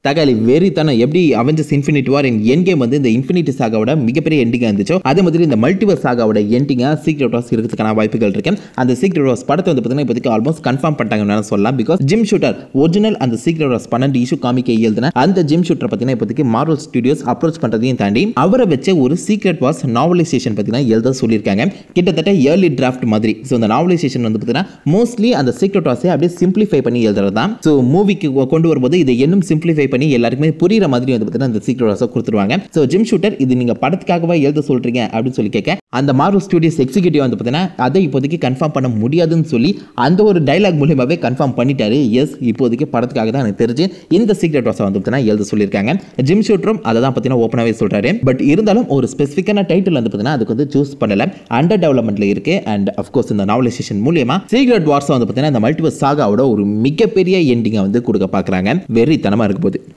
தகாலி வெறித்தனம் எப்படி Avengers Infinity War Endgame வந்து இந்த இன்ஃபினிட்டி சாகாவோட மிகப்பெரிய எண்டிங்காக இருந்துச்சோ அதே மாதிரி இந்த மல்டிவர் சாகாவோட எண்டிங்காக சீக்ரெட் வாஸ் இருக்கிறதுக்கான வாய்ப்புகள் இருக்கு அந்த சீக்ரெட் வாஸ் படத்தை வந்து பார்த்தீங்கன்னா இப்போதைக்கு ஆல்மோஸ்ட் கன்ஃபார்ம் பண்ணிட்டாங்கன்னு சொல்லலாம் பிகாஸ் ஜிம் ஷூட்டர் ஒரிஜினல் அந்த சீக்ரெட் வாஸ் பன்னெண்டு இஷ்யூ காமிக்க எழுதின அந்த ஜிம் ஷூட்டர் பார்த்தீங்கன்னா இப்போதைக்கு மார்வல் ஸ்டுடியோஸ் அப்ரோச் பண்ணுறதையும் தாண்டி அவரை வச்ச ஒரு சீக்ரெட் வாஸ் நாவலைசேஷன் பார்த்தீங்கன்னா எழுத சொல்லியிருக்காங்க கிட்டத்தட்ட ஏர்லி டிராஃப்ட் மாதிரி ஸோ அந்த நாவலைசேஷன் வந்து பார்த்தீங்கன்னா மோஸ்ட்லி அந்த சீக்ரெட் வாஸை அப்படியே சிம்பிளிஃபை பண்ணி எழுதுறது தான் ஸோ மூவிக்கு கொண்டு வரும்போது இதை இன்னும் சிம்பிளிஃபை பண்ணி எல்லாருக்குமே புரியுற மாதிரி வந்து பார்த்தீங்கன்னா அந்த சீக்ரெட் வாஸை கொடுத்துருவாங்க ஸோ ஜிம் ஷூட்டர் இது நீங்கள் படத்துக்காகவா எழுத சொல்கிறீங்க அப்படின்னு சொல்லி கேட்க அந்த மார்வல் ஸ்டுடியோஸ் எக்ஸிக்யூட்டிவ் வந்து பார்த்தீங்கன்னா அதை இப்போதைக்கு கன்ஃபார்ம் பண்ண முடியாதுன்னு சொல்லி அந்த ஒரு டைலாக் மூலியமாகவே கன்ஃபார்ம் பண்ணிட்டாரு எஸ் இப்போதைக்கு படத்துக்காக தான் எனக்கு தெரிஞ்சு இந்த சீக்ரெட் வாஸை வந்து பார்த்தீங்கன்னா எழுத சொல்லியிருக்காங்க ஜிம் ஷூட்டரும் அதை தான் பார்த்தீங்கன்னா ஓப்பனாகவே சொல்கிறாரு பட் இருந்தாலும் ஒரு ஸ்பெசிஃபிக்கான டைட்டில் வந்து பார்த்தீங்கன்னா அதுக்கு வந்து சூஸ் பண்ணல அண்டர் டெவலப்மெண்ட்ல இருக்கு அண்ட் அஃப்கோர்ஸ் இந்த நாவலைசேஷன் மூலியமா சீக்ரெட் வார்ஸை வந்து பார்த்தீங்கன்னா இந்த மல்டிவர்ஸ் சாகாவோட ஒரு மிகப்பெரிய எண்டிங்கை வந்து கொடுக்க பார்க்குறாங்க வெறித்தனமாக இருக்கும் போது